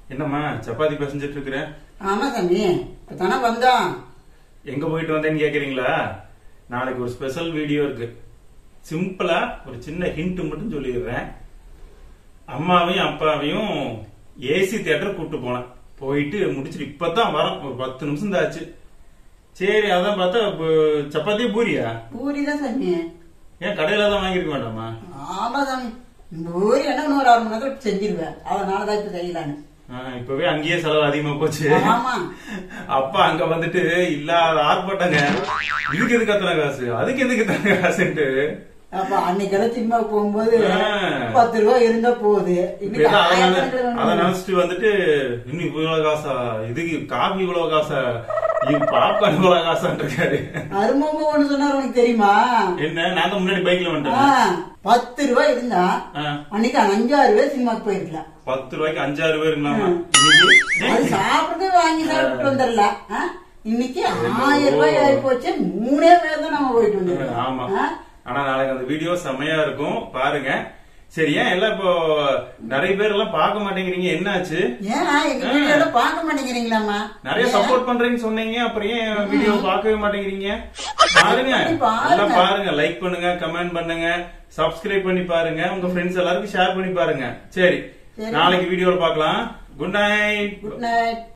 என்னம்மா சப்பாத்தி பிசைஞ்சிட்டு இருக்கிறேன் ஆமா சாமி இப்பதானே வந்தோம் எங்க போயிட்டு வந்தேன்னு கேக்குறீங்களா நாளைக்கு ஒரு ஸ்பெஷல் வீடியோ இருக்கு சிம்பிளா ஒரு சின்ன ஹிண்ட் மட்டும் சொல்லிடுறேன் அம்மாவையும் அப்பாவையும் ஏசி தியேட்டர் கூட்டு போனேன் போயிட்டு முடிச்சுட்டு இப்பதான் வரோம் ஒரு பத்து நிமிஷம் தான் ஆச்சு சரி அதான் பார்த்தா இப்போ சப்பாத்தியே பூரியா பூரி தான் சாமி ஏன் கடையில தான் வாங்கிருக்க வேண்டாமா ஆமா சாமி பூரி என்ன இன்னும் ஒரு அரை மணி நேரத்துல செஞ்சிருவேன் அதனாலதான் இப்ப செய்யலான்னு ஆ, இப்பவே அங்கேயே செலவு அதிகமா போச்சு ஆமா அப்பா அங்க வந்துட்டு இல்லாத ஆர்ப்பாட்டங்க இதுக்கு எதுக்கு அத்தனை காசு அதுக்கு எதுக்கு அத்தனை காசுன்ட்டு அப்ப அன்னைக்கெல்லாம் சினிமா போகும்போது ஆ. பத்து ரூபாய் இருந்தா போகுது இப்ப இன்னைக்கு எல்லாம் அதை நினை- ஆயிரக்கணக்கில் அதை வேணும். நினைச்சிட்டு வந்துட்டு இன்னும் இவ்வளவு காசா இதுக்கு காபி இவ்வளவு காசா இது பாப்கார்ன் இவ்வளவு காசான் இருக்காரு அருமமா ஒண்ணு சொன்னாரு உனக்கு தெரியுமா என்ன நான் தான் முன்னாடி பைக்ல ஆ, வந்துட்டேன் பத்து ரூபாய் இருந்தா ஆ, அன்னைக்கு அஞ்சாறு பேர் சினிமாக்கு போயிருக்கலாம் பத்து ரூபாய்க்கு அஞ்சாறு பேர் இருக்கலாமா இன்னைக்கு அது டேய், சாப்பிட்டு வாங்கி சாப்பிட்டு வந்துடலாம் ஆ? இன்னைக்கு ஆயிரம் ரூபாய் ஆகி போச்சு மூணே பேர் தான் நம்ம போயிட்டு வந்திருக்கோம் ஆமா ஆ? ஆனா நாளைக்கு அந்த வீடியோ செமையா இருக்கும் பாருங்க சரி ஏன் எல்லாம் இப்போ நிறைய பேர் எல்லாம் பார்க்க மாட்டேங்கிறீங்க என்னாச்சு ஏன் எங்க வீடியோல பார்க்க மாட்டேங்கிறீங்களாமா நிறைய சப்போர்ட் பண்றேன்னு சொன்னீங்க அப்புறம் ஏன் வீடியோ பார்க்கவே மாட்டேங்கிறீங்க பாருங்க பாருங்க. எல்லாம் பாருங்க லைக் பண்ணுங்க கமெண்ட் பண்ணுங்க சப்ஸ்கிரைப் பண்ணி பாருங்க உங்க ஃப்ரெண்ட்ஸ் எல்லாருக்கும் ஷேர் பண்ணி பாருங்க சரி சரி. நாளைக்கு வீடியோல பார்க்கலாம் குட் நைட் குட் நைட்